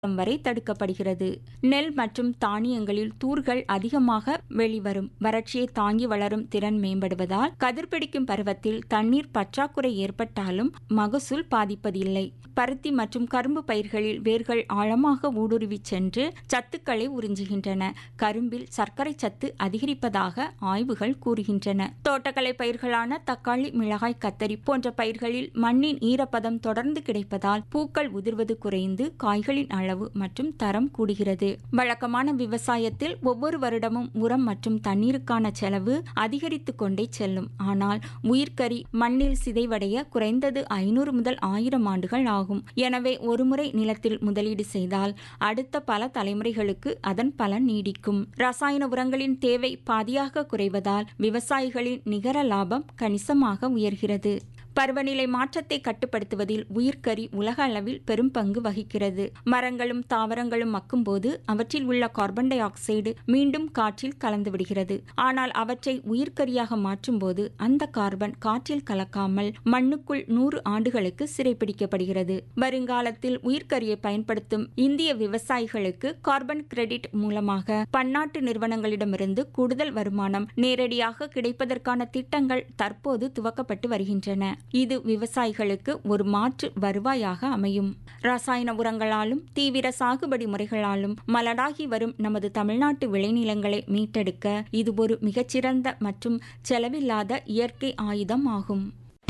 வரை தடுக்கப்படுகிறது நெல் மற்றும் தானியங்களில் தூர்கள் அதிகமாக வெளிவரும் வறட்சியை தாங்கி வளரும் திறன் மேம்படுவதால் கதிர்பிடிக்கும் பருவத்தில் தண்ணீர் பற்றாக்குறை ஏற்பட்டாலும் மகசூல் பாதிப்பதில்லை பருத்தி மற்றும் கரும்பு பயிர்களில் வேர்கள் ஆழமாக ஊடுருவி சென்று சத்துக்களை உறிஞ்சுகின்றன கரும்பில் சர்க்கரை சத்து அதிகரிப்பதாக ஆய்வுகள் கூறுகின்றன தோட்டக்கலை பயிர்களான தக்காளி மிளகாய் கத்தரி போன்ற பயிர்களில் மண்ணின் ஈரப்பதம் தொடர்ந்து கிடைப்பதால் பூக்கள் உதிர்வது குறைந்து காய்களின் அளவு மற்றும் தரம் கூடுகிறது வழக்கமான விவசாயத்தில் ஒவ்வொரு வருடமும் உரம் மற்றும் தண்ணீருக்கான செலவு அதிகரித்து கொண்டே செல்லும் ஆனால் உயிர்க்கறி மண்ணில் சிதைவடைய குறைந்தது ஐநூறு முதல் ஆயிரம் ஆண்டுகள் ஆகும் எனவே ஒருமுறை நிலத்தில் முதலீடு செய்தால் அடுத்த பல தலைமுறைகளுக்கு அதன் பலன் நீடிக்கும் ரசாயன உரங்களின் தேவை பாதியாக குறைவதால் விவசாயிகளின் நிகர லாபம் கணிசமாக உயர்கிறது பருவநிலை மாற்றத்தை கட்டுப்படுத்துவதில் உயிர்க்கறி உலக அளவில் பெரும் பங்கு வகிக்கிறது மரங்களும் தாவரங்களும் மக்கும்போது அவற்றில் உள்ள கார்பன் டை ஆக்சைடு மீண்டும் காற்றில் கலந்து விடுகிறது ஆனால் அவற்றை உயிர்க்கரியாக மாற்றும்போது அந்த கார்பன் காற்றில் கலக்காமல் மண்ணுக்குள் நூறு ஆண்டுகளுக்கு சிறைப்பிடிக்கப்படுகிறது வருங்காலத்தில் உயிர்க்கரியை பயன்படுத்தும் இந்திய விவசாயிகளுக்கு கார்பன் கிரெடிட் மூலமாக பன்னாட்டு நிறுவனங்களிடமிருந்து கூடுதல் வருமானம் நேரடியாக கிடைப்பதற்கான திட்டங்கள் தற்போது துவக்கப்பட்டு வருகின்றன இது விவசாயிகளுக்கு ஒரு மாற்று வருவாயாக அமையும் ரசாயன உரங்களாலும் தீவிர சாகுபடி முறைகளாலும் மலடாகி வரும் நமது தமிழ்நாட்டு விளைநிலங்களை மீட்டெடுக்க இது ஒரு மிகச்சிறந்த மற்றும் செலவில்லாத இயற்கை ஆயுதம் ஆகும்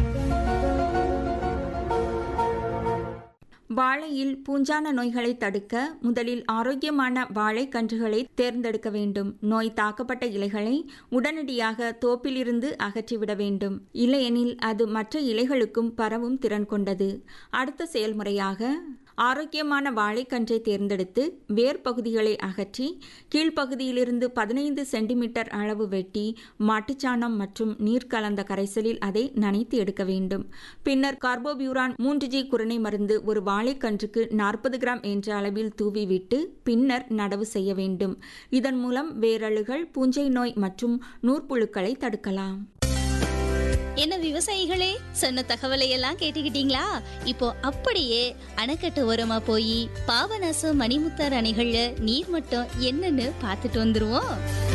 வாழையில் பூஞ்சான நோய்களை தடுக்க முதலில் ஆரோக்கியமான வாழை கன்றுகளை தேர்ந்தெடுக்க வேண்டும் நோய் தாக்கப்பட்ட இலைகளை உடனடியாக தோப்பிலிருந்து அகற்றிவிட வேண்டும் இல்லையெனில் அது மற்ற இலைகளுக்கும் பரவும் திறன் கொண்டது அடுத்த செயல்முறையாக ஆரோக்கியமான வாழைக்கன்றை தேர்ந்தெடுத்து வேர் பகுதிகளை அகற்றி கீழ்ப்பகுதியிலிருந்து பதினைந்து சென்டிமீட்டர் அளவு வெட்டி மாட்டுச்சாணம் மற்றும் நீர் கலந்த கரைசலில் அதை நனைத்து எடுக்க வேண்டும் பின்னர் கார்போபியூரான் மூன்று ஜி குரணை மருந்து ஒரு வாழைக்கன்றுக்கு நாற்பது கிராம் என்ற அளவில் தூவிவிட்டு பின்னர் நடவு செய்ய வேண்டும் இதன் மூலம் வேரழுகள் பூஞ்சை நோய் மற்றும் நூற்புழுக்களை தடுக்கலாம் என்ன விவசாயிகளே சொன்ன தகவலை எல்லாம் கேட்டுக்கிட்டீங்களா இப்போ அப்படியே அணைக்கட்டு ஓரமா போய் பாபநாசம் மணிமுத்தார் அணைகள்ல நீர் மட்டம் என்னன்னு பார்த்துட்டு வந்துருவோம்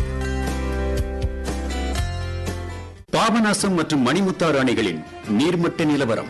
பாபநாசம் மற்றும் மணிமுத்தாறு அணைகளின் நீர்மட்ட நிலவரம்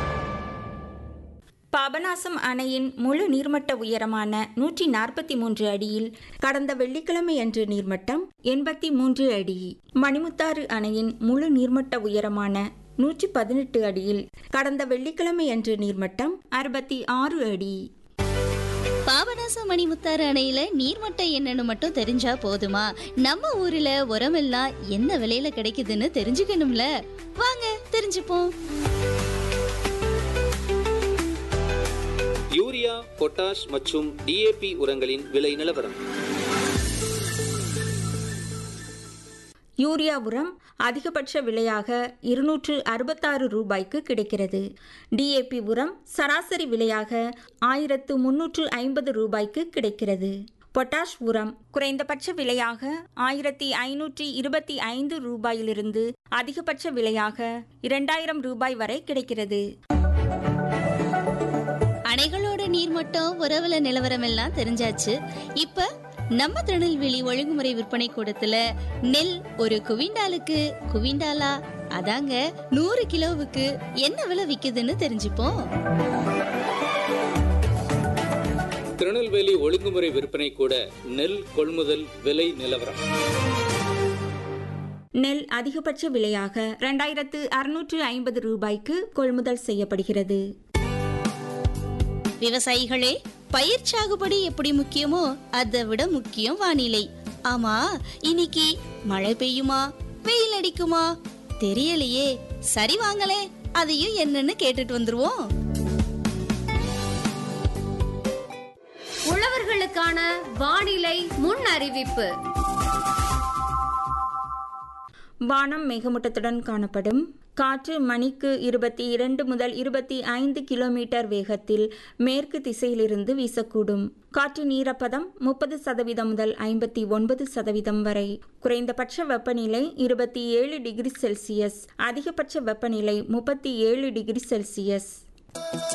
பாபநாசம் அணையின் முழு நீர்மட்ட உயரமான நூற்றி நாற்பத்தி மூன்று அடியில் கடந்த வெள்ளிக்கிழமை அன்று நீர்மட்டம் எண்பத்தி மூன்று அடி மணிமுத்தாறு அணையின் முழு நீர்மட்ட உயரமான நூற்றி பதினெட்டு அடியில் கடந்த வெள்ளிக்கிழமை அன்று நீர்மட்டம் அறுபத்தி ஆறு அடி பாபநாசம் மணிமுத்தாறு அணையில நீர்மட்டம் என்னன்னு மட்டும் தெரிஞ்சா போதுமா நம்ம ஊர்ல உரமெல்லாம் என்ன விலையில கிடைக்குதுன்னு தெரிஞ்சுக்கணும்ல வாங்க தெரிஞ்சுப்போம் யூரியா பொட்டாஷ் மற்றும் டிஏபி உரங்களின் விலை நிலவரம் யூரியா உரம் அதிகபட்ச விலையாக இருநூற்று அறுபத்தாறு ரூபாய்க்கு கிடைக்கிறது டிஏபி உரம் சராசரி விலையாக ஆயிரத்து முன்னூற்று ஐம்பது ரூபாய்க்கு கிடைக்கிறது பொட்டாஷ் உரம் குறைந்தபட்ச விலையாக ஆயிரத்தி ஐநூற்றி இருபத்தி ஐந்து ரூபாயிலிருந்து அதிகபட்ச விலையாக இரண்டாயிரம் ரூபாய் வரை கிடைக்கிறது அணைகளோட நீர்மட்டம் உறவுல நிலவரம் எல்லாம் தெரிஞ்சாச்சு இப்ப நம்ம திருநெல்வேலி ஒழுங்குமுறை விற்பனை கூடத்துல நெல் ஒரு குவிண்டாலுக்கு குவிண்டாலா அதாங்க நூறு கிலோவுக்கு என்ன விலை விக்குதுன்னு தெரிஞ்சுப்போம் திருநெல்வேலி ஒழுங்குமுறை விற்பனை கூட நெல் கொள்முதல் விலை நிலவரம் நெல் அதிகபட்ச விலையாக இரண்டாயிரத்து அறுநூற்று ஐம்பது ரூபாய்க்கு கொள்முதல் செய்யப்படுகிறது விவசாயிகளே பயிர் சாகுபடி எப்படி முக்கியமோ அதை விட முக்கியம் வானிலை ஆமா இன்னைக்கு மழை பெய்யுமா வெயில் அடிக்குமா தெரியலையே சரி வாங்களே அதையும் என்னன்னு கேட்டுட்டு வந்துருவோம் உழவர்களுக்கான வானிலை முன் அறிவிப்பு வானம் மேகமூட்டத்துடன் காணப்படும் காற்று மணிக்கு இருபத்தி இரண்டு முதல் இருபத்தி ஐந்து கிலோமீட்டர் வேகத்தில் மேற்கு திசையிலிருந்து வீசக்கூடும் காற்றின் ஈரப்பதம் முப்பது சதவீதம் முதல் ஐம்பத்தி ஒன்பது சதவீதம் வரை குறைந்தபட்ச வெப்பநிலை இருபத்தி ஏழு டிகிரி செல்சியஸ் அதிகபட்ச வெப்பநிலை முப்பத்தி ஏழு டிகிரி செல்சியஸ்